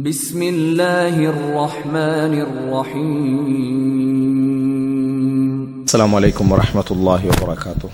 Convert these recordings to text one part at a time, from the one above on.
بسم الله الرحمن الرحيم السلام عليكم ورحمة الله وبركاته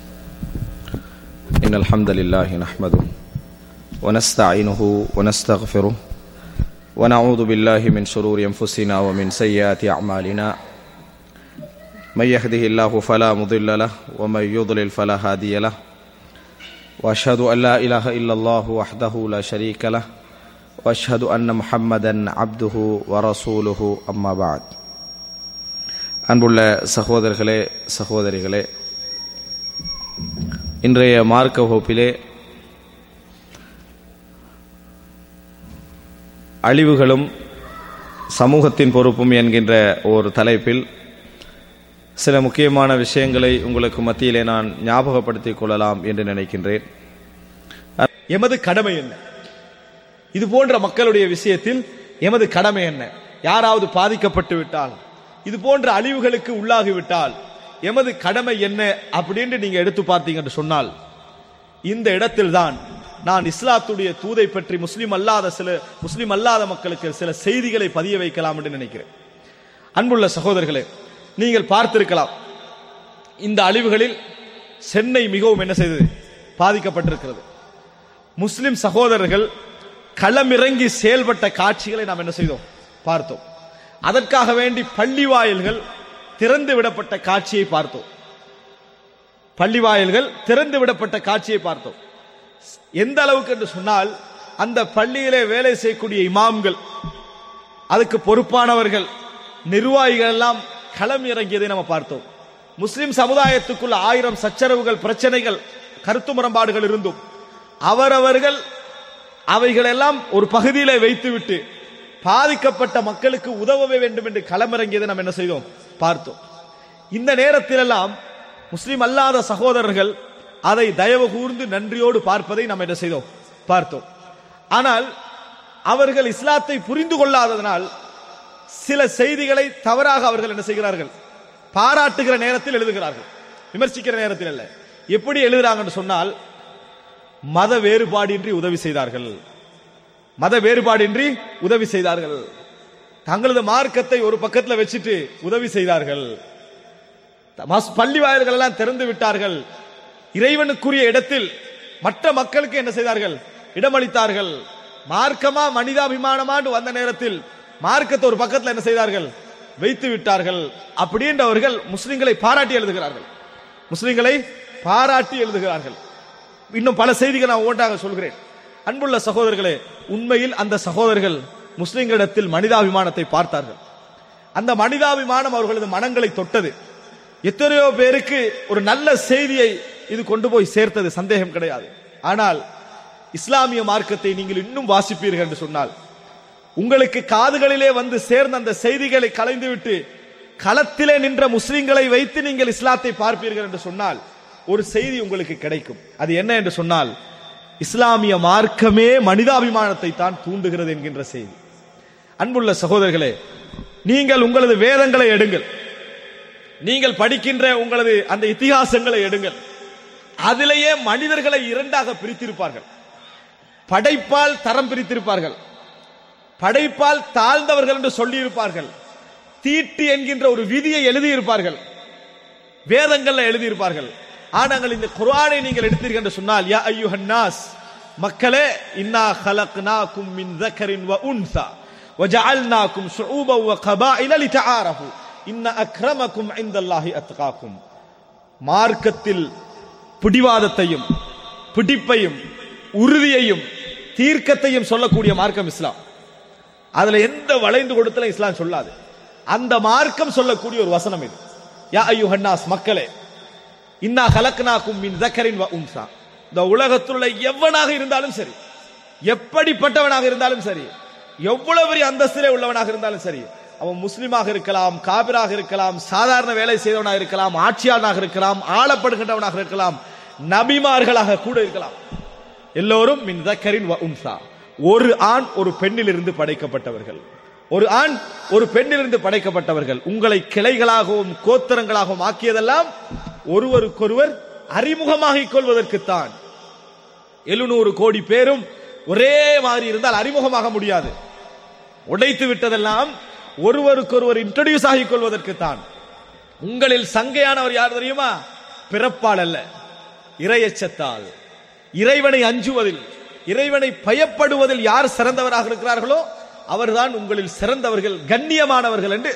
إن الحمد لله نحمده ونستعينه ونستغفره ونعوذ بالله من شرور أنفسنا ومن سيئات أعمالنا من يهده الله فلا مضل له ومن يضلل فلا هادي له وأشهد أن لا إله إلا الله وحده لا شريك له وأشهد أن محمدا عبده ورسوله أما بعد அன்புள்ள சகோதரர்களே சகோதரிகளே இன்றைய மார்க்க வகுப்பிலே அழிவுகளும் சமூகத்தின் பொறுப்பும் என்கின்ற ஒரு தலைப்பில் சில முக்கியமான விஷயங்களை உங்களுக்கு மத்தியிலே நான் ஞாபகப்படுத்திக் கொள்ளலாம் என்று நினைக்கின்றேன் எமது கடமை என்ன இது போன்ற மக்களுடைய விஷயத்தில் எமது கடமை என்ன யாராவது பாதிக்கப்பட்டு விட்டால் இது போன்ற அழிவுகளுக்கு உள்ளாகிவிட்டால் எமது கடமை என்ன அப்படின்னு நீங்க எடுத்து பார்த்தீங்கன்னு சொன்னால் இந்த இடத்தில்தான் நான் இஸ்லாத்துடைய தூதை பற்றி முஸ்லிம் அல்லாத சில முஸ்லிம் அல்லாத மக்களுக்கு சில செய்திகளை பதிய வைக்கலாம் என்று நினைக்கிறேன் அன்புள்ள சகோதரர்களே நீங்கள் பார்த்திருக்கலாம் இந்த அழிவுகளில் சென்னை மிகவும் என்ன செய்தது பாதிக்கப்பட்டிருக்கிறது முஸ்லிம் சகோதரர்கள் களமிறங்கி செயல்பட்ட காட்சிகளை நாம் என்ன செய்தோம் பார்த்தோம் அதற்காக வேண்டி பள்ளி வாயில்கள் திறந்து விடப்பட்ட காட்சியை பார்த்தோம் பள்ளி வாயில்கள் திறந்து விடப்பட்ட காட்சியை பார்த்தோம் எந்த அளவுக்கு என்று சொன்னால் அந்த பள்ளியிலே வேலை செய்யக்கூடிய இமாம்கள் அதுக்கு பொறுப்பானவர்கள் நிர்வாகிகள் எல்லாம் களம் இறங்கியதை நம்ம பார்த்தோம் முஸ்லிம் சமுதாயத்துக்குள்ள ஆயிரம் சச்சரவுகள் பிரச்சனைகள் கருத்து முரண்பாடுகள் இருந்தும் அவரவர்கள் அவைகளெல்லாம் ஒரு பகுதியிலே வைத்துவிட்டு பாதிக்கப்பட்ட மக்களுக்கு உதவ வேண்டும் என்று களமிறங்கியதை நாம் என்ன செய்தோம் பார்த்தோம் இந்த நேரத்திலெல்லாம் முஸ்லிம் அல்லாத சகோதரர்கள் அதை தயவு கூர்ந்து நன்றியோடு பார்ப்பதை நாம் என்ன செய்தோம் பார்த்தோம் ஆனால் அவர்கள் இஸ்லாத்தை புரிந்து கொள்ளாததனால் சில செய்திகளை தவறாக அவர்கள் என்ன செய்கிறார்கள் பாராட்டுகிற நேரத்தில் எழுதுகிறார்கள் விமர்சிக்கிற நேரத்தில் அல்ல எப்படி எழுதுறாங்கன்னு சொன்னால் மத வேறுபாடின்றி உதவி செய்தார்கள் மத வேறுபாடின்றி உதவி செய்தார்கள் தங்களது மார்க்கத்தை ஒரு பக்கத்தில் வச்சுட்டு உதவி செய்தார்கள் பள்ளி வாயில்கள் எல்லாம் திறந்து விட்டார்கள் இறைவனுக்குரிய இடத்தில் மற்ற மக்களுக்கு என்ன செய்தார்கள் இடமளித்தார்கள் மார்க்கமா மனிதாபிமானமாண்டு வந்த நேரத்தில் மார்க்கத்தை ஒரு பக்கத்தில் என்ன செய்தார்கள் வைத்து விட்டார்கள் அப்படின்றவர்கள் முஸ்லிம்களை பாராட்டி எழுதுகிறார்கள் முஸ்லிம்களை பாராட்டி எழுதுகிறார்கள் இன்னும் பல செய்திகள் நான் ஒன்றாக சொல்கிறேன் அன்புள்ள சகோதரர்களே உண்மையில் அந்த சகோதரர்கள் முஸ்லிம்களிடத்தில் மனிதாபிமானத்தை பார்த்தார்கள் அந்த மனிதாபிமானம் அவர்களது மனங்களை தொட்டது எத்தனையோ பேருக்கு ஒரு நல்ல செய்தியை இது கொண்டு போய் சேர்த்தது சந்தேகம் கிடையாது ஆனால் இஸ்லாமிய மார்க்கத்தை நீங்கள் இன்னும் வாசிப்பீர்கள் என்று சொன்னால் உங்களுக்கு காதுகளிலே வந்து சேர்ந்த அந்த செய்திகளை கலைந்துவிட்டு களத்திலே நின்ற முஸ்லிம்களை வைத்து நீங்கள் இஸ்லாத்தை பார்ப்பீர்கள் என்று சொன்னால் ஒரு செய்தி உங்களுக்கு கிடைக்கும் அது என்ன என்று சொன்னால் இஸ்லாமிய மார்க்கமே மனிதாபிமானத்தை தான் தூண்டுகிறது என்கின்ற செய்தி அன்புள்ள சகோதரர்களே நீங்கள் உங்களது வேதங்களை எடுங்கள் நீங்கள் படிக்கின்ற உங்களது அந்த இத்திகாசங்களை எடுங்கள் அதிலேயே மனிதர்களை இரண்டாக பிரித்திருப்பார்கள் படைப்பால் தரம் பிரித்திருப்பார்கள் படைப்பால் தாழ்ந்தவர்கள் என்று சொல்லியிருப்பார்கள் தீட்டு என்கின்ற ஒரு விதியை எழுதியிருப்பார்கள் வேதங்கள்ல எழுதியிருப்பார்கள் ஆனால் இந்த குர்ஆனை நீங்கள் எடுத்தீர்கள் என்று சொன்னால் யா ஐயுஹன்னாஸ் மக்களே இன்னா ஹலக்னாக்கும் மின் ذكرٍ وأنثى وجعلناكم شعوبا وقبائل لتعارفوا إن أكرمكم عند الله أتقاكم மார்க்கத்தில் பிடிவாதத்தையும் பிடிப்பையும் உறுதியையும் தீர்க்கத்தையும் சொல்லக்கூடிய மார்க்கம் இஸ்லாம் அதுல எந்த வளைந்து கொடுத்தல இஸ்லாம் சொல்லாது அந்த மார்க்கம் சொல்லக்கூடிய ஒரு வசனம் இது யா ஐயுஹன்னாஸ் மக்களே இன்னா கலக்னாக்கும் மின் தக்கரின் உன்சா இந்த உலகத்துள்ள எவனாக இருந்தாலும் சரி எப்படிப்பட்டவனாக இருந்தாலும் சரி எவ்வளவு பெரிய அந்தஸ்திலே உள்ளவனாக இருந்தாலும் சரி அவன் முஸ்லிமாக இருக்கலாம் காபிராக இருக்கலாம் சாதாரண வேலை செய்தவனாக இருக்கலாம் ஆட்சியாளனாக இருக்கலாம் ஆளப்படுகின்றவனாக இருக்கலாம் நபிமார்களாக கூட இருக்கலாம் எல்லோரும் மின் தக்கரின் உன்சா ஒரு ஆண் ஒரு பெண்ணிலிருந்து படைக்கப்பட்டவர்கள் ஒரு ஆண் ஒரு பெண்ணிலிருந்து படைக்கப்பட்டவர்கள் உங்களை கிளைகளாகவும் கோத்திரங்களாகவும் ஆக்கியதெல்லாம் ஒருவருக்கொருவர் அறிமுகமாகிக் கொள்வதற்குத்தான் எழுநூறு கோடி பேரும் ஒரே மாதிரி இருந்தால் அறிமுகமாக முடியாது உடைத்து விட்டதெல்லாம் ஒருவருக்கொருவர் இன்ட்ரடியூஸ் ஆகிக் கொள்வதற்கு தான் உங்களில் சங்கையானவர் யார் தெரியுமா பிறப்பால் அல்ல இரையச்சத்தால் இறைவனை அஞ்சுவதில் இறைவனை பயப்படுவதில் யார் சிறந்தவராக இருக்கிறார்களோ அவர்தான் உங்களில் சிறந்தவர்கள் கண்ணியமானவர்கள் என்று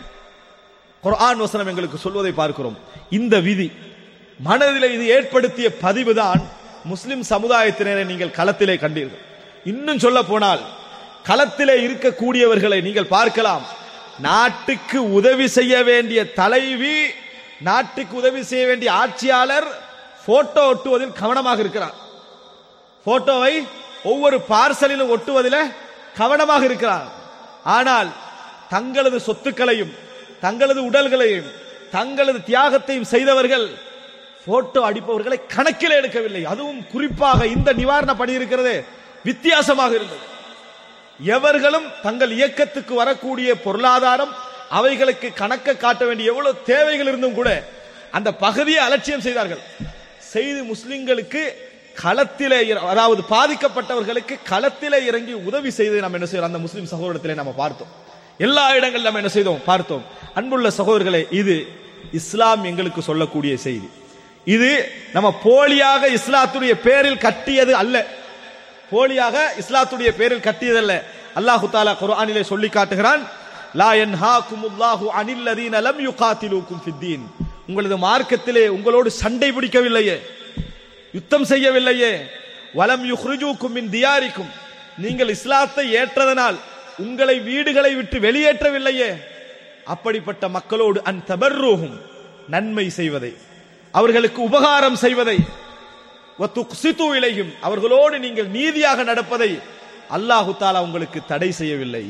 குர்ஆன் வசனம் எங்களுக்கு சொல்வதை பார்க்கிறோம் இந்த விதி மனதில் இது ஏற்படுத்திய பதிவுதான் முஸ்லிம் சமுதாயத்தினரை நீங்கள் களத்திலே கண்டீர்கள் இன்னும் சொல்ல போனால் களத்திலே இருக்கக்கூடியவர்களை நீங்கள் பார்க்கலாம் நாட்டுக்கு உதவி செய்ய வேண்டிய தலைவி நாட்டுக்கு உதவி செய்ய வேண்டிய ஆட்சியாளர் போட்டோ ஒட்டுவதில் கவனமாக இருக்கிறார் போட்டோவை ஒவ்வொரு பார்சலிலும் ஒட்டுவதில் கவனமாக இருக்கிறார் ஆனால் தங்களது சொத்துக்களையும் தங்களது உடல்களையும் தங்களது தியாகத்தையும் செய்தவர்கள் போட்டோ அடிப்பவர்களை கணக்கில் எடுக்கவில்லை அதுவும் குறிப்பாக இந்த நிவாரண பணி இருக்கிறது வித்தியாசமாக இருந்தது எவர்களும் தங்கள் இயக்கத்துக்கு வரக்கூடிய பொருளாதாரம் அவைகளுக்கு கணக்க காட்ட வேண்டிய எவ்வளவு தேவைகள் இருந்தும் கூட அந்த பகுதியை அலட்சியம் செய்தார்கள் செய்து முஸ்லிம்களுக்கு களத்திலே இற- அதாவது பாதிக்கப்பட்டவர்களுக்கு களத்திலே இறங்கி உதவி செய்து நம்ம என்ன செய்யறோம் அந்த முஸ்லிம் சகோதரத்திலே நம்ம பார்த்தோம் எல்லா இடங்களிலும் நம்ம என்ன செய்தோம் பார்த்தோம் அன்புள்ள சகோதரர்களே இது இஸ்லாம் எங்களுக்கு சொல்லக்கூடிய செய்தி இது நம்ம போலியாக இஸ்லாத்துடைய பேரில் கட்டியது அல்ல போலியாக இஸ்லாத்துடைய பேரில் கட்டியதல்ல அல்லாஹு தாலா குர்ஆனிலே சொல்லி காட்டுகிறான் லா யன்ஹாகுமுல்லாஹு அனில் லதீன லம் யுகாத்திலூக்கும் ஃபித்தீன் உங்களது மார்க்கத்திலே உங்களோடு சண்டை பிடிக்கவில்லையே யுத்தம் செய்யவில்லையே வலம் யுஹ்ரிஜூக்கும் மின் தியாரிக்கும் நீங்கள் இஸ்லாத்தை ஏற்றதனால் உங்களை வீடுகளை விட்டு வெளியேற்றவில்லையே அப்படிப்பட்ட மக்களோடு அன் தபர்ரூஹும் நன்மை செய்வதை அவர்களுக்கு உபகாரம் செய்வதை வத்துக்சித்து இலையும் அவர்களோடு நீங்கள் நீதியாக நடப்பதை அல்லாஹு தாலா உங்களுக்கு தடை செய்யவில்லை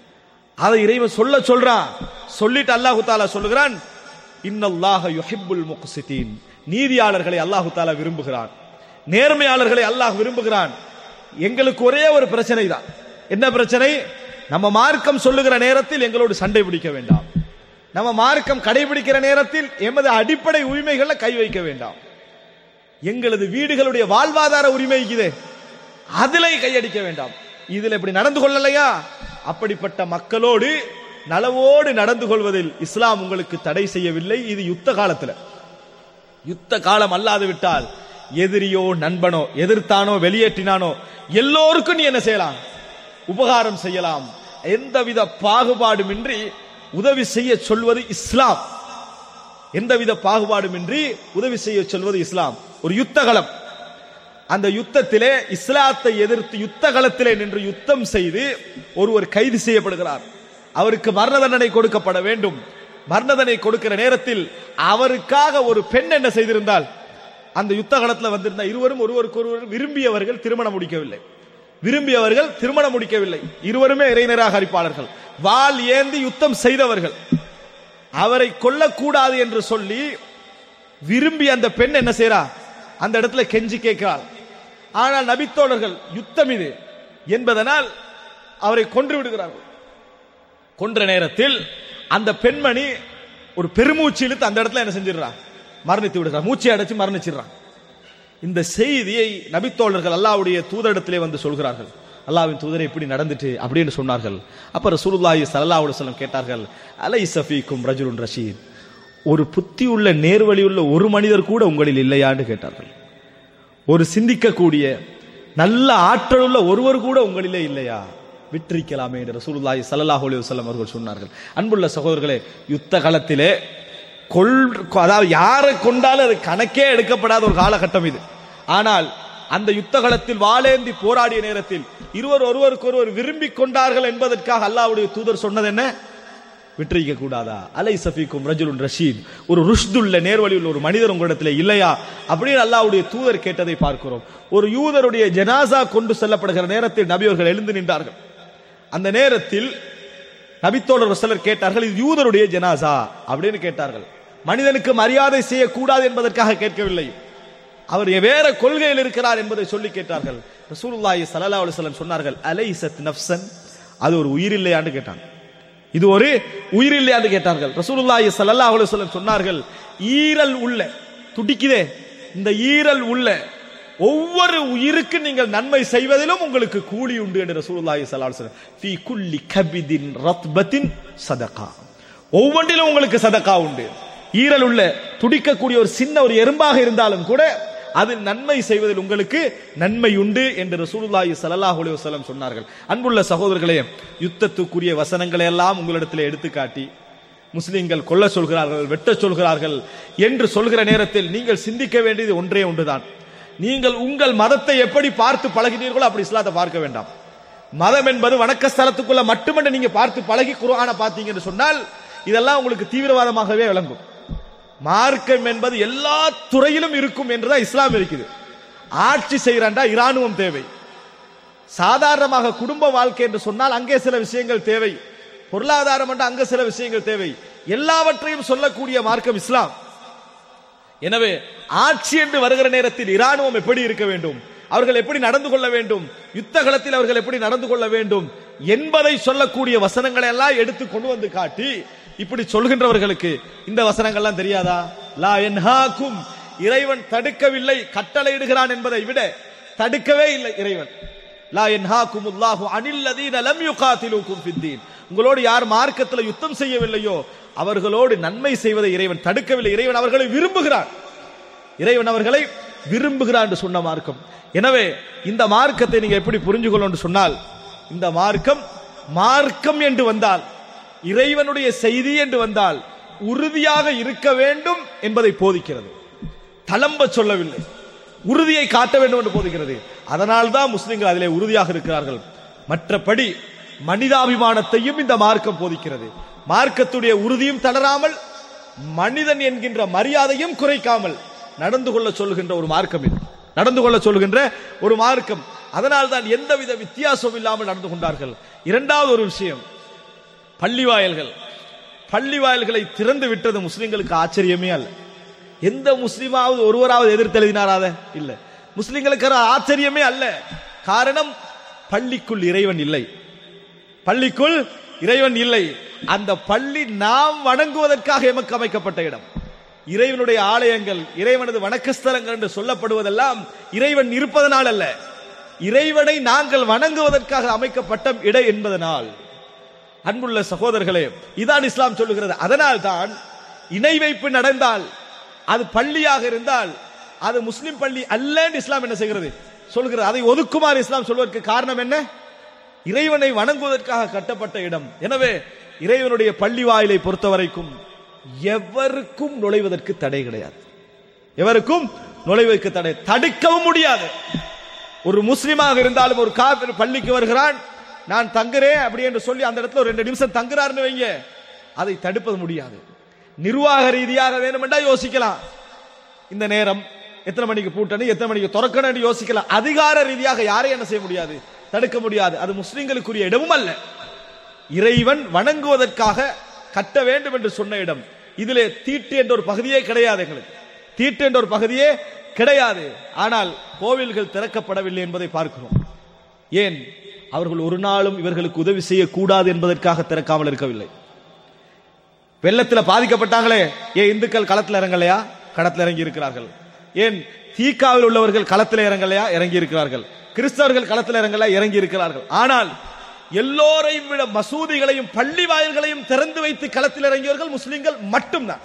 அதை இறைவன் சொல்ல சொல்றான் சொல்லிட்டு அல்லாஹு தாலா சொல்லுகிறான் இன்னல்லாஹ யுஹிப்புல் முக்சிதீன் நீதியாளர்களை அல்லாஹு தாலா விரும்புகிறான் நேர்மையாளர்களை அல்லாஹ் விரும்புகிறான் எங்களுக்கு ஒரே ஒரு பிரச்சனை தான் என்ன பிரச்சனை நம்ம மார்க்கம் சொல்லுகிற நேரத்தில் எங்களோடு சண்டை பிடிக்க வேண்டாம் நம்ம மார்க்கம் கடைபிடிக்கிற நேரத்தில் எமது அடிப்படை உரிமைகளை கை வைக்க வேண்டாம் எங்களது வீடுகளுடைய வாழ்வாதார உரிமை இது அதிலே கையடிக்க வேண்டாம் இதுல இப்படி நடந்து கொள்ளலையா அப்படிப்பட்ட மக்களோடு நலவோடு நடந்து கொள்வதில் இஸ்லாம் உங்களுக்கு தடை செய்யவில்லை இது யுத்த காலத்துல யுத்த காலம் அல்லாது விட்டால் எதிரியோ நண்பனோ எதிர்த்தானோ வெளியேற்றினானோ எல்லோருக்கும் நீ என்ன செய்யலாம் உபகாரம் செய்யலாம் எந்தவித பாகுபாடுமின்றி உதவி செய்ய சொல்வது இஸ்லாம் எந்தவித பாகுபாடுமின்றி உதவி செய்ய சொல்வது இஸ்லாம் ஒரு யுத்த களம் அந்த யுத்தத்திலே இஸ்லாத்தை எதிர்த்து யுத்த களத்திலே நின்று யுத்தம் செய்து ஒருவர் கைது செய்யப்படுகிறார் அவருக்கு மரண தண்டனை கொடுக்கப்பட வேண்டும் மரண தண்டனை கொடுக்கிற நேரத்தில் அவருக்காக ஒரு பெண் என்ன செய்திருந்தால் அந்த யுத்த களத்தில் வந்திருந்த இருவரும் ஒருவருக்கு ஒருவர் விரும்பியவர்கள் திருமணம் முடிக்கவில்லை விரும்பியவர்கள் திருமணம் முடிக்கவில்லை இருவருமே இறை நிராகரிப்பாளர்கள் வாள் ஏந்தி யுத்தம் செய்தவர்கள் அவரை கொல்லக்கூடாது என்று சொல்லி விரும்பி அந்த பெண் என்ன செய்றா அந்த இடத்துல கெஞ்சி கேட்கிறாள் ஆனால் நபித்தோழர்கள் யுத்தம் இது என்பதனால் அவரை கொன்று விடுகிறார்கள் கொன்ற நேரத்தில் அந்த பெண்மணி ஒரு பெருமூச்சு இழுத்து அந்த இடத்துல என்ன செஞ்சிடறா மரணித்து விடுகிறார் மூச்சை அடைச்சு மரணிச்சிடுறான் இந்த செய்தியை நபித்தோழர்கள் அல்லாவுடைய தூதரிடத்திலே வந்து சொல்கிறார்கள் அல்லாவின் தூதரை இப்படி நடந்துட்டு அப்படின்னு சொன்னார்கள் அப்ப ரசூலுல்லாஹி ஸல்லல்லாஹு அலைஹி வஸல்லம் கேட்டார்கள் அலை சஃபீக்கும் ரஜுலுன் ரஷீத் ஒரு புத்தி உள்ள நேர்வழி உள்ள ஒரு மனிதர் கூட உங்களில் இல்லையான்னு கேட்டார்கள் ஒரு சிந்திக்கக்கூடிய நல்ல ஆற்றல் உள்ள ஒருவர் கூட உங்களிலே இல்லையா விற்றிருக்கலாமே என்று ரசூலுல்லாஹி ஸல்லல்லாஹு அலைஹி வஸல்லம் அவர்கள் சொன்னார்கள் அன்புள்ள சகோதரர்களே யுத்த காலத்திலே கொல் அதாவது யாரை கொண்டாலும் அது கணக்கே எடுக்கப்படாத ஒரு காலகட்டம் இது ஆனால் அந்த யுத்த களத்தில் வாளேந்தி போராடிய நேரத்தில் இருவர் ஒருவருக்கு ஒருவர் விரும்பிக் கொண்டார்கள் என்பதற்காக அல்லாஹ்வுடைய தூதர் சொன்னது என்ன விட்டிருக்க கூடாதா அலை சஃபீக்கும் ரஜுலுன் ரஷீத் ஒரு ருஷ்துள்ள நேர்வழி உள்ள ஒரு மனிதர் உங்களிடத்தில் இல்லையா அப்படின்னு அல்லாஹ்வுடைய தூதர் கேட்டதை பார்க்கிறோம் ஒரு யூதருடைய ஜனாசா கொண்டு செல்லப்படுகிற நேரத்தில் நபி அவர்கள் எழுந்து நின்றார்கள் அந்த நேரத்தில் நபித்தோழர் சிலர் கேட்டார்கள் இது யூதருடைய ஜனாசா அப்படின்னு கேட்டார்கள் மனிதனுக்கு மரியாதை செய்யக்கூடாது என்பதற்காக கேட்கவில்லை அவர் வேற கொள்கையில் இருக்கிறார் என்பதை சொல்லி கேட்டார்கள் ரசூலுல்லாஹி ஸல்லல்லாஹு அலைஹி வஸல்லம் சொன்னார்கள் அலைசத் நஃப்சன் அது ஒரு உயிர் இல்லையான்னு கேட்டாங்க இது ஒரு உயிர் இல்லையான்னு கேட்டார்கள் ரசூலுல்லாஹி ஸல்லல்லாஹு அலைஹி வஸல்லம் சொன்னார்கள் ஈரல் உள்ள துடிக்குதே இந்த ஈரல் உள்ள ஒவ்வொரு உயிருக்கு நீங்கள் நன்மை செய்வதிலும் உங்களுக்கு கூலி உண்டு என்று ரசூலுல்லாஹி ஸல்லல்லாஹு அலைஹி வஸல்லம் ஃபீ குல்லி கபிதின் ரத்பத்தின் சதகா ஒவ்வொன்றிலும் உங்களுக்கு சதகா உண்டு ஈரல் உள்ள துடிக்கக்கூடிய ஒரு சின்ன ஒரு எறும்பாக இருந்தாலும் கூட அது நன்மை செய்வதில் உங்களுக்கு நன்மை உண்டு என்று ரசூலுல்லாஹி ஸல்லல்லாஹு அலைஹி வஸல்லம் சொன்னார்கள் அன்புள்ள சகோதரர்களே யுத்தத்துக்குரிய வசனங்களை எல்லாம் உங்களிடத்தில் எடுத்துக்காட்டி முஸ்லிம்கள் கொல்ல சொல்கிறார்கள் வெட்ட சொல்கிறார்கள் என்று சொல்கிற நேரத்தில் நீங்கள் சிந்திக்க வேண்டியது ஒன்றே ஒன்றுதான் நீங்கள் உங்கள் மதத்தை எப்படி பார்த்து பழகினீர்களோ அப்படி இஸ்லாத்தை பார்க்க வேண்டாம் மதம் என்பது வணக்க ஸ்தலத்துக்குள்ள மட்டுமன்று நீங்க பார்த்து பழகி குர்ஆனை பார்த்தீங்க என்று சொன்னால் இதெல்லாம் உங்களுக்கு தீவிரவாதமாகவே விளங்கும் மார்க்கம் என்பது எல்லா துறையிலும் இருக்கும் என்றுதான் இஸ்லாம் இருக்குது ஆட்சி செய்யறாண்டா இராணுவம் தேவை சாதாரணமாக குடும்ப வாழ்க்கை என்று சொன்னால் அங்கே சில விஷயங்கள் தேவை பொருளாதாரம் என்று அங்க சில விஷயங்கள் தேவை எல்லாவற்றையும் சொல்லக்கூடிய மார்க்கம் இஸ்லாம் எனவே ஆட்சி என்று வருகிற நேரத்தில் இராணுவம் எப்படி இருக்க வேண்டும் அவர்கள் எப்படி நடந்து கொள்ள வேண்டும் யுத்த களத்தில் அவர்கள் எப்படி நடந்து கொள்ள வேண்டும் என்பதை சொல்லக்கூடிய வசனங்களை எல்லாம் எடுத்து கொண்டு வந்து காட்டி இப்படி சொல்கின்றவர்களுக்கு இந்த வசனங்கள்லாம் தெரியாதா லா என்ஹாக்கும் இறைவன் தடுக்கவில்லை கட்டளையிடுகிறான் என்பதை விட தடுக்கவே இல்லை இறைவன் லா என்ஹாக்கும் அல்லாஹு அனில்லதீன லம் யுகாத்திலுக்கும் ஃபித்தீன் உங்களோடு யார் மார்க்கத்தில் யுத்தம் செய்யவில்லையோ அவர்களோடு நன்மை செய்வதை இறைவன் தடுக்கவில்லை இறைவன் அவர்களை விரும்புகிறான் இறைவன் அவர்களை விரும்புகிறான் என்று சொன்ன மார்க்கம் எனவே இந்த மார்க்கத்தை நீங்க எப்படி புரிஞ்சு கொள்ளணும் சொன்னால் இந்த மார்க்கம் மார்க்கம் என்று வந்தால் இறைவனுடைய செய்தி என்று வந்தால் உறுதியாக இருக்க வேண்டும் என்பதை போதிக்கிறது தளம்ப சொல்லவில்லை உறுதியை காட்ட வேண்டும் என்று போதிக்கிறது அதனால் தான் முஸ்லிம்கள் அதிலே உறுதியாக இருக்கிறார்கள் மற்றபடி மனிதாபிமானத்தையும் இந்த மார்க்கம் போதிக்கிறது மார்க்கத்துடைய உறுதியும் தளராமல் மனிதன் என்கின்ற மரியாதையும் குறைக்காமல் நடந்து கொள்ள சொல்கின்ற ஒரு மார்க்கம் இது நடந்து கொள்ள சொல்கின்ற ஒரு மார்க்கம் அதனால் தான் எந்தவித வித்தியாசம் இல்லாமல் நடந்து கொண்டார்கள் இரண்டாவது ஒரு விஷயம் பள்ளி வாயல்கள் பள்ளி வாயல்களை திறந்து விட்டது முஸ்லிம்களுக்கு ஆச்சரியமே அல்ல எந்த முஸ்லிமாவது ஒருவராவது எதிர்த்தெழுதினாராத இல்ல முஸ்லிம்களுக்கு அது ஆச்சரியமே அல்ல காரணம் பள்ளிக்குள் இறைவன் இல்லை பள்ளிக்குள் இறைவன் இல்லை அந்த பள்ளி நாம் வணங்குவதற்காக எமக்கு அமைக்கப்பட்ட இடம் இறைவனுடைய ஆலயங்கள் இறைவனது வணக்கஸ்தலங்கள் என்று சொல்லப்படுவதெல்லாம் இறைவன் இருப்பதனால் அல்ல இறைவனை நாங்கள் வணங்குவதற்காக அமைக்கப்பட்ட இடம் என்பதனால் அன்புள்ள சகோதரர்களே இதான் இஸ்லாம் சொல்லுகிறது அதனால் தான் இணை வைப்பு நடந்தால் அது பள்ளியாக இருந்தால் அது முஸ்லிம் பள்ளி அல்லன்னு இஸ்லாம் என்ன செய்கிறது சொல்கிறது அதை ஒதுக்குமாறு இஸ்லாம் சொல்வதற்கு காரணம் என்ன இறைவனை வணங்குவதற்காக கட்டப்பட்ட இடம் எனவே இறைவனுடைய பள்ளி வாயிலை பொறுத்த வரைக்கும் எவருக்கும் நுழைவதற்கு தடை கிடையாது எவருக்கும் நுழைவதற்கு தடை தடுக்கவும் முடியாது ஒரு முஸ்லிமாக இருந்தாலும் ஒரு காபிர் பள்ளிக்கு வருகிறான் நான் தங்குறேன் அப்படி என்று சொல்லி அந்த இடத்துல ஒரு ரெண்டு நிமிஷம் தங்குறாருன்னு வைங்க அதை தடுப்பது முடியாது நிர்வாக ரீதியாக வேணுமெண்டா யோசிக்கலாம் இந்த நேரம் எத்தனை மணிக்கு பூட்டணும் எத்தனை மணிக்கு திறக்கணும் யோசிக்கலாம் அதிகார ரீதியாக யாரையும் என்ன செய்ய முடியாது தடுக்க முடியாது அது முஸ்லிம்களுக்குரிய இடமும் அல்ல இறைவன் வணங்குவதற்காக கட்ட வேண்டும் என்று சொன்ன இடம் இதிலே தீட்டு என்ற ஒரு பகுதியே கிடையாது எங்களுக்கு தீட்டு என்ற ஒரு பகுதியே கிடையாது ஆனால் கோவில்கள் திறக்கப்படவில்லை என்பதை பார்க்கிறோம் ஏன் அவர்கள் ஒரு நாளும் இவர்களுக்கு உதவி செய்யக்கூடாது என்பதற்காக திறக்காமல் இருக்கவில்லை வெள்ளத்தில் பாதிக்கப்பட்டாங்களே ஏன் இந்துக்கள் களத்தில் இறங்கலையா களத்தில் இறங்கி இருக்கிறார்கள் ஏன் தீக்காவில் உள்ளவர்கள் களத்தில் இறங்கலையா இறங்கி இருக்கிறார்கள் கிறிஸ்தவர்கள் களத்தில் இறங்கல இறங்கி இருக்கிறார்கள் ஆனால் எல்லோரையும் விட மசூதிகளையும் பள்ளி வாயில்களையும் திறந்து வைத்து களத்தில் இறங்கியவர்கள் முஸ்லிம்கள் மட்டும்தான்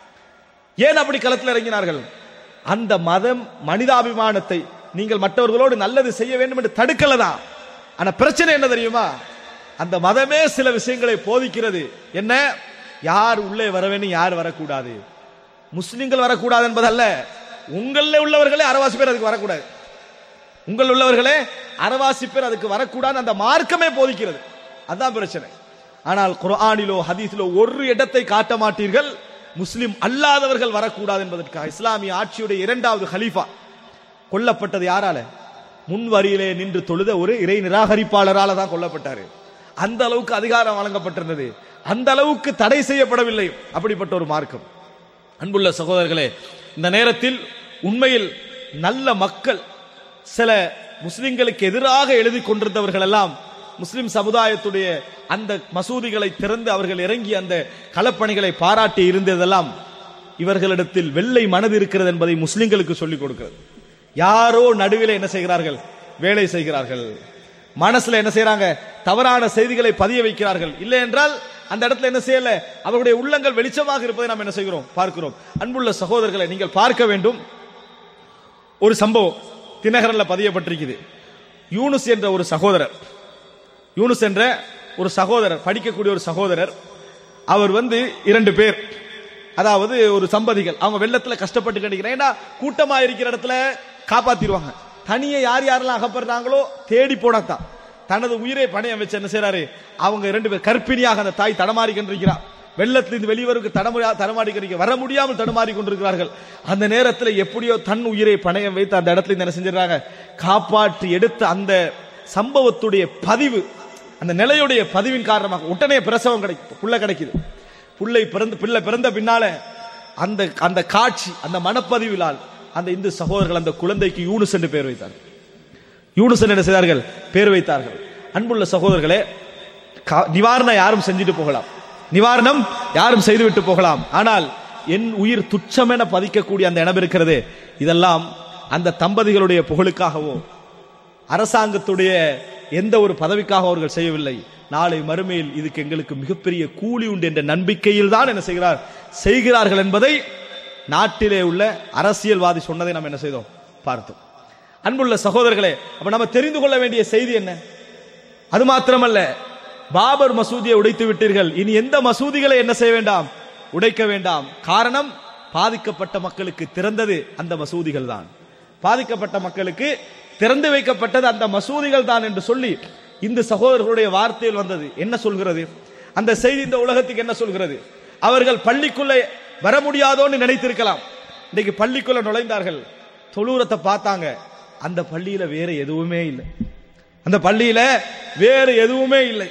ஏன் அப்படி களத்தில் இறங்கினார்கள் அந்த மதம் மனிதாபிமானத்தை நீங்கள் மற்றவர்களோடு நல்லது செய்ய வேண்டும் என்று தடுக்கலதான் ஆனா பிரச்சனை என்ன தெரியுமா அந்த மதமே சில விஷயங்களை போதிக்கிறது என்ன யார் உள்ளே வர வேண்டும் யார் வரக்கூடாது முஸ்லிம்கள் வரக்கூடாது என்பதல்ல உங்களில் உள்ளவர்களே அரவாசி பேர் அதுக்கு வரக்கூடாது உங்கள் உள்ளவர்களே அரவாசி பேர் அதுக்கு வரக்கூடாது அந்த மார்க்கமே போதிக்கிறது அதான் பிரச்சனை ஆனால் குர்ஆனிலோ ஹதீஸிலோ ஒரு இடத்தை காட்ட மாட்டீர்கள் முஸ்லிம் அல்லாதவர்கள் வரக்கூடாது என்பதற்காக இஸ்லாமிய ஆட்சியுடைய இரண்டாவது ஹலீஃபா கொல்லப்பட்டது யாரால முன் வரியிலே நின்று தொழுத ஒரு இறை நிராகரிப்பாளரால தான் கொல்லப்பட்டாரு அந்த அளவுக்கு அதிகாரம் வழங்கப்பட்டிருந்தது அந்த அளவுக்கு தடை செய்யப்படவில்லை அப்படிப்பட்ட ஒரு மார்க்கம் அன்புள்ள சகோதரர்களே இந்த நேரத்தில் உண்மையில் நல்ல மக்கள் சில முஸ்லிம்களுக்கு எதிராக எழுதி கொண்டிருந்தவர்கள் எல்லாம் முஸ்லிம் சமுதாயத்துடைய அந்த மசூதிகளை திறந்து அவர்கள் இறங்கி அந்த களப்பணிகளை பாராட்டி இருந்ததெல்லாம் இவர்களிடத்தில் வெள்ளை மனது இருக்கிறது என்பதை முஸ்லிம்களுக்கு சொல்லிக் கொடுக்கிறது யாரோ நடுவில் என்ன செய்கிறார்கள் வேலை செய்கிறார்கள் மனசுல என்ன செய்யறாங்க தவறான செய்திகளை பதிய வைக்கிறார்கள் இல்லை என்றால் அந்த இடத்துல என்ன செய்யல அவருடைய உள்ளங்கள் வெளிச்சமாக இருப்பதை நாம் என்ன செய்கிறோம் பார்க்கிறோம் அன்புள்ள சகோதரர்களை நீங்கள் பார்க்க வேண்டும் ஒரு சம்பவம் தினகரன்ல பதியப்பட்டிருக்குது யூனுஸ் என்ற ஒரு சகோதரர் யூனுஸ் என்ற ஒரு சகோதரர் படிக்கக்கூடிய ஒரு சகோதரர் அவர் வந்து இரண்டு பேர் அதாவது ஒரு சம்பதிகள் அவங்க வெள்ளத்துல கஷ்டப்பட்டு கிடைக்கிறேன் ஏன்னா கூட்டமா இருக்கிற இடத்துல காப்பாத்திடுவாங்க தனியே யார் யாரெல்லாம் அகப்படுறாங்களோ தேடி போனத்தான் தனது உயிரை பணையம் வச்சு என்ன செய்றாரு அவங்க இரண்டு பேர் கற்பிணியாக அந்த தாய் தடமாறி கொண்டிருக்கிறார் வெள்ளத்திலிருந்து வெளிவருக்கு தடமுடியா தடமாடி கொண்டிருக்க வர முடியாமல் தடுமாறி கொண்டிருக்கிறார்கள் அந்த நேரத்தில் எப்படியோ தன் உயிரை பணையம் வைத்து அந்த இடத்துல இருந்து என்ன செஞ்சிடறாங்க காப்பாற்றி எடுத்த அந்த சம்பவத்துடைய பதிவு அந்த நிலையுடைய பதிவின் காரணமாக உடனே பிரசவம் கிடைக்கும் புள்ள கிடைக்குது புள்ளை பிறந்து பிள்ளை பிறந்த பின்னால அந்த அந்த காட்சி அந்த மனப்பதிவிலால் அந்த இந்து சகோதரர்கள் அந்த குழந்தைக்கு யூனுஸ் என்று பெயர் வைத்தார்கள் யூனுஸ் என்ன செய்தார்கள் பேர் வைத்தார்கள் அன்புள்ள சகோதரர்களே கா- நிவாரணம் யாரும் செஞ்சுட்டு போகலாம் நிவாரணம் யாரும் செய்துவிட்டு போகலாம் ஆனால் என் உயிர் துச்சமென பதிக்கக்கூடிய அந்த இடம் இருக்கிறது இதெல்லாம் அந்த தம்பதிகளுடைய புகழுக்காகவோ அரசாங்கத்துடைய எந்த ஒரு பதவிக்காக அவர்கள் செய்யவில்லை நாளை மறுமையில் இதுக்கு எங்களுக்கு மிகப்பெரிய கூலி உண்டு என்ற நம்பிக்கையில் தான் என்ன செய்கிறார் செய்கிறார்கள் என்பதை நாட்டிலே உள்ள அரசியல்வாதி சொன்னதை நாம் என்ன செய்தோம் பார்த்தோம் அன்புள்ள சகோதரர்களே அப்ப நம்ம தெரிந்து கொள்ள வேண்டிய செய்தி என்ன அது மாத்திரமல்ல பாபர் மசூதியை உடைத்து விட்டீர்கள் இனி எந்த மசூதிகளை என்ன செய்ய வேண்டாம் உடைக்க வேண்டாம் காரணம் பாதிக்கப்பட்ட மக்களுக்கு திறந்தது அந்த மசூதிகள் தான் பாதிக்கப்பட்ட மக்களுக்கு திறந்து வைக்கப்பட்டது அந்த மசூதிகள் தான் என்று சொல்லி இந்த சகோதரர்களுடைய வார்த்தையில் வந்தது என்ன சொல்கிறது அந்த செய்தி இந்த உலகத்துக்கு என்ன சொல்கிறது அவர்கள் பள்ளிக்குள்ளே வர முடியாதோன்னு நினைத்திருக்கலாம் இன்னைக்கு பள்ளிக்குள்ள நுழைந்தார்கள் தொழுறத்தை பார்த்தாங்க அந்த பள்ளியில வேற எதுவுமே இல்லை அந்த பள்ளியில வேறு எதுவுமே இல்லை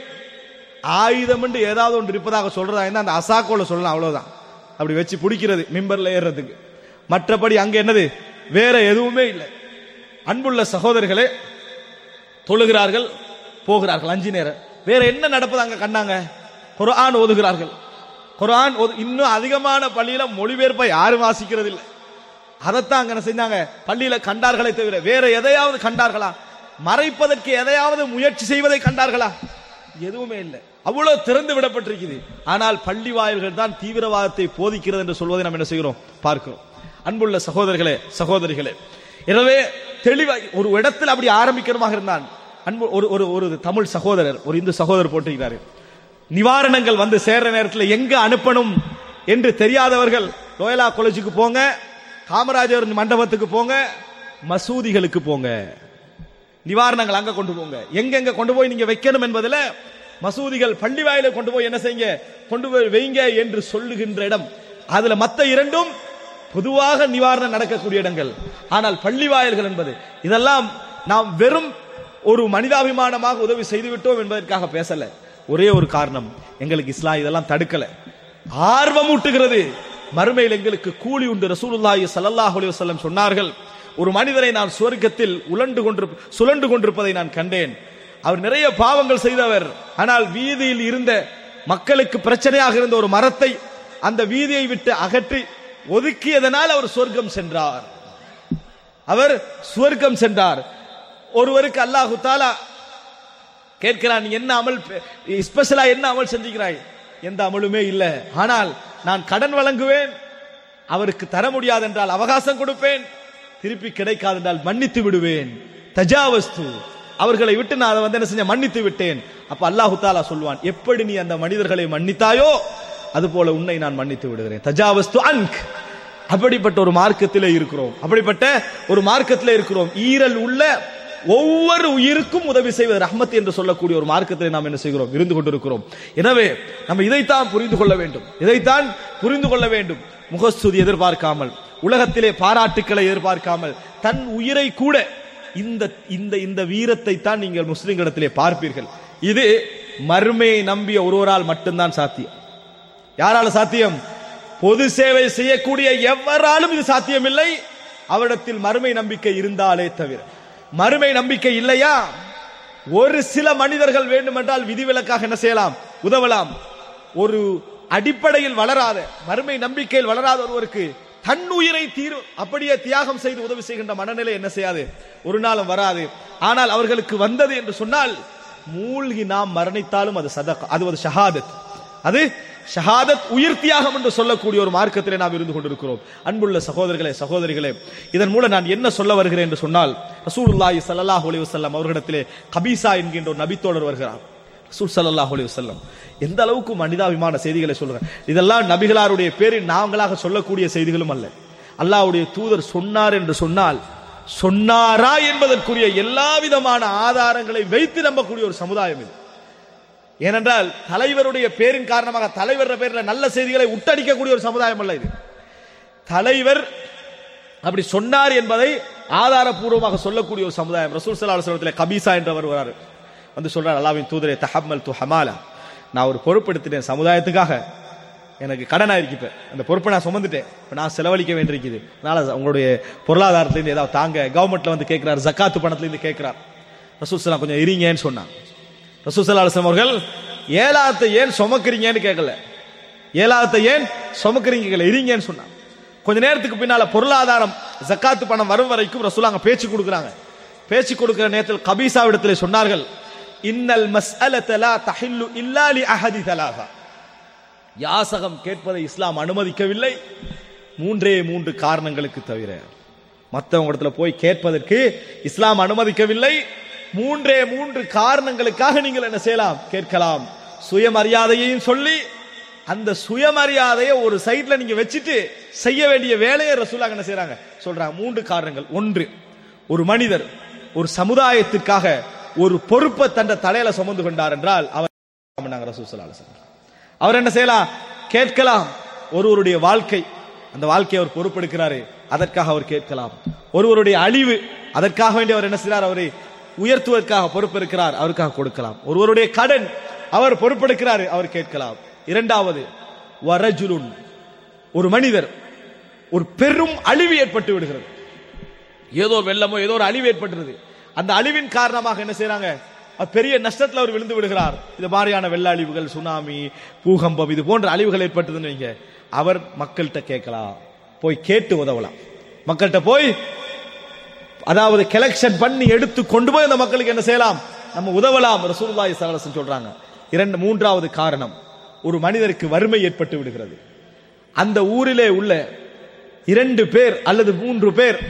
ஆயுதம் என்று ஏதாவது ஒன்று இருப்பதாக சொல்றதா இருந்தா அந்த அசாக்கோல சொல்லலாம் அவ்வளவுதான் அப்படி வச்சு பிடிக்கிறது மிம்பர்ல ஏறுறதுக்கு மற்றபடி அங்க என்னது வேற எதுவுமே இல்லை அன்புள்ள சகோதரர்களே தொழுகிறார்கள் போகிறார்கள் அஞ்சு நேரம் வேற என்ன நடப்பது அங்க கண்டாங்க குர்ஆன் ஓதுகிறார்கள் குர்ஆன் ஓது- இன்னும் அதிகமான பள்ளியில மொழிபெயர்ப்பை யாரும் வாசிக்கிறது இல்லை அதைத்தான் அங்க என்ன செஞ்சாங்க பள்ளியில கண்டார்களே தவிர வேற எதையாவது கண்டார்களா மறைப்பதற்கு எதையாவது முயற்சி செய்வதை கண்டார்களா எதுவுமே இல்லை அவ்வளவு திறந்து விடப்பட்டிருக்குது ஆனால் பள்ளி வாயில்கள் தான் தீவிரவாதத்தை போதிக்கிறது என்று சொல்வதை நாம் என்ன செய்கிறோம் பார்க்கிறோம் அன்புள்ள சகோதரர்களே சகோதரிகளே எனவே தெளிவாய் ஒரு இடத்தில் அப்படி ஆரம்பிக்கிறமாக இருந்தான் அன்பு ஒரு ஒரு ஒரு தமிழ் சகோதரர் ஒரு இந்து சகோதரர் போட்டிருக்கிறாரு நிவாரணங்கள் வந்து சேர்ற நேரத்தில் எங்க அனுப்பணும் என்று தெரியாதவர்கள் லோயலா காலேஜுக்கு போங்க காமராஜர் மண்டபத்துக்கு போங்க மசூதிகளுக்கு போங்க நிவாரணங்கள் அங்க கொண்டு போங்க எங்கெங்க கொண்டு போய் நீங்க வைக்கணும் என்பதுல மசூதிகள் பள்ளி வாயில கொண்டு போய் என்ன செய்யுங்க கொண்டு போய் வைங்க என்று சொல்லுகின்ற இடம் அதுல மத்த இரண்டும் பொதுவாக நிவாரணம் நடக்கக்கூடிய இடங்கள் ஆனால் பள்ளி வாயில்கள் என்பது இதெல்லாம் நாம் வெறும் ஒரு மனிதாபிமானமாக உதவி செய்து விட்டோம் என்பதற்காக பேசல ஒரே ஒரு காரணம் எங்களுக்கு இஸ்லாம் இதெல்லாம் தடுக்கல ஆர்வம் ஊட்டுகிறது மறுமையில் எங்களுக்கு கூலி உண்டு ரசூலுல்லாஹி ஸல்லல்லாஹு அலைஹி வஸல்லம் சொன்னார்கள் ஒரு மனிதரை நான் சுவர்க்கத்தில் உலண்டு கொண்டு சுழண்டு கொண்டிருப்பதை நான் கண்டேன் அவர் நிறைய பாவங்கள் செய்தவர் ஆனால் வீதியில் இருந்த மக்களுக்கு பிரச்சனையாக இருந்த ஒரு மரத்தை அந்த வீதியை விட்டு அகற்றி ஒதுக்கியதனால் அவர் சொர்க்கம் சென்றார் அவர் சுவர்க்கம் சென்றார் ஒருவருக்கு அல்லாஹு தாலா கேட்கிறான் நீ என்ன அமல் ஸ்பெஷலா என்ன அமல் செஞ்சுக்கிறாய் எந்த அமலுமே இல்ல ஆனால் நான் கடன் வழங்குவேன் அவருக்கு தர முடியாது என்றால் அவகாசம் கொடுப்பேன் திருப்பி கிடைக்காது என்றால் மன்னித்து விடுவேன் தஜாவஸ்து அவர்களை விட்டு நான் அதை வந்து என்ன செஞ்ச மன்னித்து விட்டேன் அப்ப அல்லாஹு தாலா சொல்வான் எப்படி நீ அந்த மனிதர்களை மன்னித்தாயோ அது போல உன்னை நான் மன்னித்து விடுகிறேன் தஜாவஸ்து அன்க் அப்படிப்பட்ட ஒரு மார்க்கத்திலே இருக்கிறோம் அப்படிப்பட்ட ஒரு மார்க்கத்திலே இருக்கிறோம் ஈரல் உள்ள ஒவ்வொரு உயிருக்கும் உதவி செய்வது ரஹ்மத் என்று சொல்லக்கூடிய ஒரு மார்க்கத்திலே நாம் என்ன செய்கிறோம் இருந்து கொண்டிருக்கிறோம் எனவே நம்ம இதைத்தான் புரிந்து கொள்ள வேண்டும் இதைத்தான் புரிந்து கொள்ள வேண்டும் முகஸ்துதி எதிர்பார்க்காமல் உலகத்திலே பாராட்டுக்களை எதிர்பார்க்காமல் தன் உயிரை கூட இந்த இந்த இந்த வீரத்தை தான் நீங்கள் முஸ்லிம்களிடத்திலே பார்ப்பீர்கள் இது மறுமையை நம்பிய ஒருவரால் மட்டும்தான் சாத்தியம் யாரால சாத்தியம் பொது சேவை செய்யக்கூடிய எவராலும் இது சாத்தியமில்லை அவரிடத்தில் மறுமை நம்பிக்கை இருந்தாலே தவிர மறுமை நம்பிக்கை இல்லையா ஒரு சில மனிதர்கள் வேண்டுமென்றால் விதிவிலக்காக என்ன செய்யலாம் உதவலாம் ஒரு அடிப்படையில் வளராத மறுமை நம்பிக்கையில் வளராத ஒருவருக்கு தன் உயிரை தீர் அப்படியே தியாகம் செய்து உதவி செய்கின்ற மனநிலை என்ன செய்யாது ஒரு நாளும் வராது ஆனால் அவர்களுக்கு வந்தது என்று சொன்னால் மூழ்கி நாம் மரணித்தாலும் அது சதக் அது ஒரு ஷஹாதத் அது ஷஹாதத் உயிர் தியாகம் என்று சொல்லக்கூடிய ஒரு மார்க்கத்திலே நாம் இருந்து கொண்டிருக்கிறோம் அன்புள்ள சகோதரர்களே சகோதரிகளே இதன் மூலம் நான் என்ன சொல்ல வருகிறேன் என்று சொன்னால் ரசூலுல்லாஹி ஸல்லல்லாஹு அலைஹி வஸல்லம் அவர்களிடத்திலே கபீசா என்கின்ற ஒரு நபித்தோழர் வருகிறார் ரசூல் ஸல்லல்லாஹு அலைஹி வஸல்லம் எந்த அளவுக்கு மனிதாபிமான செய்திகளை சொல்றேன் இதெல்லாம் நபிகளாருடைய பேரில் நாங்களாக சொல்லக்கூடிய செய்திகளும் அல்ல அல்லாஹ்வுடைய தூதர் சொன்னார் என்று சொன்னால் சொன்னாரா என்பதற்குரிய எல்லா விதமான ஆதாரங்களை வைத்து நம்பக்கூடிய ஒரு சமுதாயம் இது ஏனென்றால் தலைவருடைய பேரின் காரணமாக தலைவர் பேரில் நல்ல செய்திகளை உட்டடிக்கக்கூடிய ஒரு சமுதாயம் அல்ல இது தலைவர் அப்படி சொன்னார் என்பதை ஆதாரபூர்வமாக சொல்லக்கூடிய ஒரு சமுதாயம் ரசூல் சல்லா சொல்லத்தில் கபீசா என்றவர் வருவார் வந்து சொல்றார் அல்லாவின் தூதரே தஹம்மல் து ஹமாலா நான் ஒரு பொறுப்பெடுத்துட்டேன் சமுதாயத்துக்காக எனக்கு கடன் ஆயிருக்கு இப்ப அந்த பொறுப்பை நான் சுமந்துட்டேன் இப்ப நான் செலவழிக்க வேண்டியிருக்குது அதனால உங்களுடைய பொருளாதாரத்திலிருந்து ஏதாவது தாங்க கவர்மெண்ட்ல வந்து கேட்கிறார் ஜக்காத்து பணத்திலிருந்து கேட்கிறார் ரசூல் சலாம் கொஞ்சம் இருங்கன்னு சொன்னான் ரசூல் சல்லா அலுவலம் அவர்கள் ஏலாத்தை ஏன் சுமக்கிறீங்கன்னு கேட்கல ஏலாத்தை ஏன் சுமக்கிறீங்க கேட்கல இருங்கன்னு சொன்னான் கொஞ்ச நேரத்துக்கு பின்னால பொருளாதாரம் ஜக்காத்து பணம் வரும் வரைக்கும் ரசூல் அங்க பேச்சு கொடுக்குறாங்க பேச்சு கொடுக்கிற நேரத்தில் கபீசாவிடத்திலே சொன்னார்கள் இன்னல் மஸ்அலத லா தஹில்லு இல்லா லி அஹதி தலாகா யாசகம் கேட்பதை இஸ்லாம் அனுமதிக்கவில்லை மூன்றே மூன்று காரணங்களுக்கு தவிர மற்றவங்க இடத்துல போய் கேட்பதற்கு இஸ்லாம் அனுமதிக்கவில்லை மூன்றே மூன்று காரணங்களுக்காக நீங்கள் என்ன செய்யலாம் கேட்கலாம் சுயமரியாதையையும் சொல்லி அந்த சுயமரியாதையை ஒரு சைட்ல நீங்க வச்சுட்டு செய்ய வேண்டிய வேலையை ரசூலாக என்ன செய்றாங்க சொல்றாங்க மூன்று காரணங்கள் ஒன்று ஒரு மனிதர் ஒரு சமுதாயத்திற்காக ஒரு பொறுப்பை தந்த தலையில சுமந்து கொண்டார் என்றால் அவர் நாங்க ரசூல் ஸல்லல்லாஹு அலைஹி வஸல்லம். அவர் என்ன செய்யலாம் கேட்கலாம் ஒருவருடைய வாழ்க்கை அந்த வாழ்க்கையை அவர் பொறுப்பெடுக்கிறாரு அதற்காக அவர் கேட்கலாம் ஒருவருடைய அழிவு அதற்காக வேண்டி அவர் என்ன செய்கிறார் அவரை உயர்த்துவதற்காக பொறுப்பெடுக்கிறார் அவருக்காக கொடுக்கலாம் ஒருவருடைய கடன் அவர் பொறுப்பெடுக்கிறாரு அவர் கேட்கலாம் இரண்டாவது வரஜுலுன் ஒரு மனிதர் ஒரு பெரும் அழிவு ஏற்பட்டு விடுகிறது ஏதோ ஒரு வெள்ளமோ ஏதோ ஒரு அழிவு ஏற்பட்டுருது அந்த அழிவின் காரணமாக என்ன செய்றாங்க அவர் பெரிய நஷ்டத்தில் அவர் விழுந்து விடுகிறார் இது மாதிரியான வெள்ள அழிவுகள் சுனாமி பூகம்பம் இது போன்ற அழிவுகள் ஏற்பட்டதுன்னு வைங்க அவர் மக்கள்கிட்ட கேட்கலாம் போய் கேட்டு உதவலாம் மக்கள்கிட்ட போய் அதாவது கலெக்ஷன் பண்ணி எடுத்து கொண்டு போய் அந்த மக்களுக்கு என்ன செய்யலாம் நம்ம உதவலாம் ரசூலுல்லாஹி ஸல்லல்லாஹு அலைஹி வஸல்லம் சொல்றாங்க இரண்டு மூன்றாவது காரணம் ஒரு மனிதருக்கு வறுமை ஏற்பட்டு விடுகிறது அந்த ஊரிலே உள்ள இரண்டு பேர் அல்லது மூன்று பேர்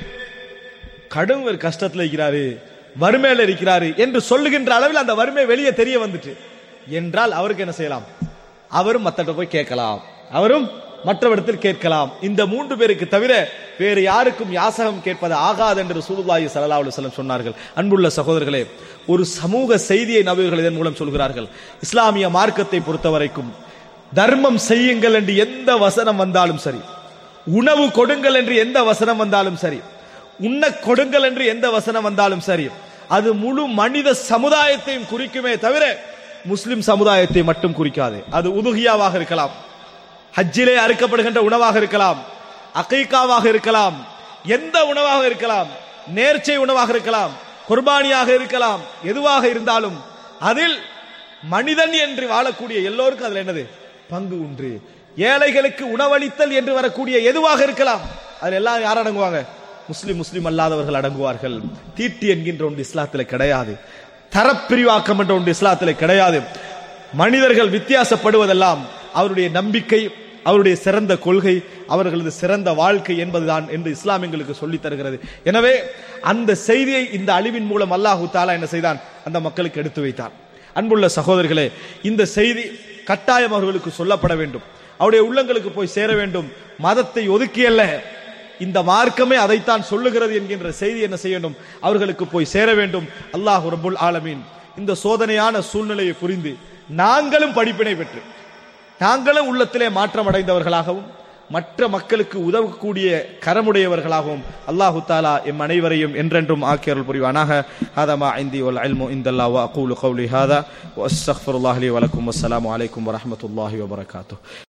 கடும் ஒரு கஷ்டத்துல இருக்கிறாரு வறுமையில இருக்கிறாரு என்று சொல்லுகின்ற அளவில் அந்த வறுமை வெளியே தெரிய வந்துட்டு என்றால் அவருக்கு என்ன செய்யலாம் அவரும் மத்தட்ட போய் கேட்கலாம் அவரும் மற்றவரிடத்தில் கேட்கலாம் இந்த மூன்று பேருக்கு தவிர வேறு யாருக்கும் யாசகம் கேட்பது ஆகாது என்று சூலுல்லாஹி ஸல்லல்லாஹு அலைஹி வஸல்லம் சொன்னார்கள் அன்புள்ள சகோதரர்களே ஒரு சமூக செய்தியை நபிகள் இதன் மூலம் சொல்கிறார்கள் இஸ்லாமிய மார்க்கத்தை பொறுத்தவரைக்கும் தர்மம் செய்யுங்கள் என்று எந்த வசனம் வந்தாலும் சரி உணவு கொடுங்கள் என்று எந்த வசனம் வந்தாலும் சரி உண்ண கொடுங்கள் என்று எந்த வசனம் வந்தாலும் சரி அது முழு மனித சமுதாயத்தையும் குறிக்குமே தவிர முஸ்லிம் சமுதாயத்தை மட்டும் குறிக்காது அது உதுகியாவாக இருக்கலாம் ஹஜ்ஜிலே அறுக்கப்படுகின்ற உணவாக இருக்கலாம் அகைக்காவாக இருக்கலாம் எந்த உணவாக இருக்கலாம் நேர்ச்சை உணவாக இருக்கலாம் குர்பானியாக இருக்கலாம் எதுவாக இருந்தாலும் அதில் மனிதன் என்று வாழக்கூடிய எல்லோருக்கும் அதுல என்னது பங்கு உண்டு ஏழைகளுக்கு உணவளித்தல் என்று வரக்கூடிய எதுவாக இருக்கலாம் அதில் எல்லாம் யார் அடங்குவாங்க முஸ்லிம் முஸ்லிம் அல்லாதவர்கள் அடங்குவார்கள் தீட்டி என்கின்ற ஒன்று இஸ்லாத்தில் கிடையாது தரப்பிரிவாக்கம் என்ற ஒன்று இஸ்லாத்தில் கிடையாது மனிதர்கள் வித்தியாசப்படுவதெல்லாம் அவருடைய நம்பிக்கை அவருடைய சிறந்த கொள்கை அவர்களது சிறந்த வாழ்க்கை என்பதுதான் என்று இஸ்லாம் எங்களுக்கு சொல்லித் தருகிறது எனவே அந்த செய்தியை இந்த அழிவின் மூலம் அல்லாஹு தாலா என்ன செய்தான் அந்த மக்களுக்கு எடுத்து வைத்தான் அன்புள்ள சகோதரர்களே இந்த செய்தி கட்டாயம் அவர்களுக்கு சொல்லப்பட வேண்டும் அவருடைய உள்ளங்களுக்கு போய் சேர வேண்டும் மதத்தை ஒதுக்கியல்ல இந்த மார்க்கமே அதைத்தான் சொல்லுகிறது என்கின்ற செய்தி என்ன செய்ய வேண்டும் அவர்களுக்கு போய் சேர வேண்டும் அல்லாஹ் ரபுல் ஆலமீன் இந்த சோதனையான சூழ்நிலையை புரிந்து நாங்களும் படிப்பினை பெற்று நாங்களும் உள்ளத்திலே மாற்றம் அடைந்தவர்களாகவும் மற்ற மக்களுக்கு உதவக்கூடிய கரமுடையவர்களாகவும் அல்லாஹு தாலா எம் அனைவரையும் என்றென்றும் ஆக்கியருள் புரிவானாக ஹாதமா ஐந்தி வல் அல்மு இந்தல்லா வ அகூலு கௌலி ஹாதா வ அஸ்தக்ஃபிருல்லாஹி லி வலக்கும் வஸ்ஸலாமு அலைக்கும் வரஹ்மத்துல்லாஹி வபரகாத்துஹு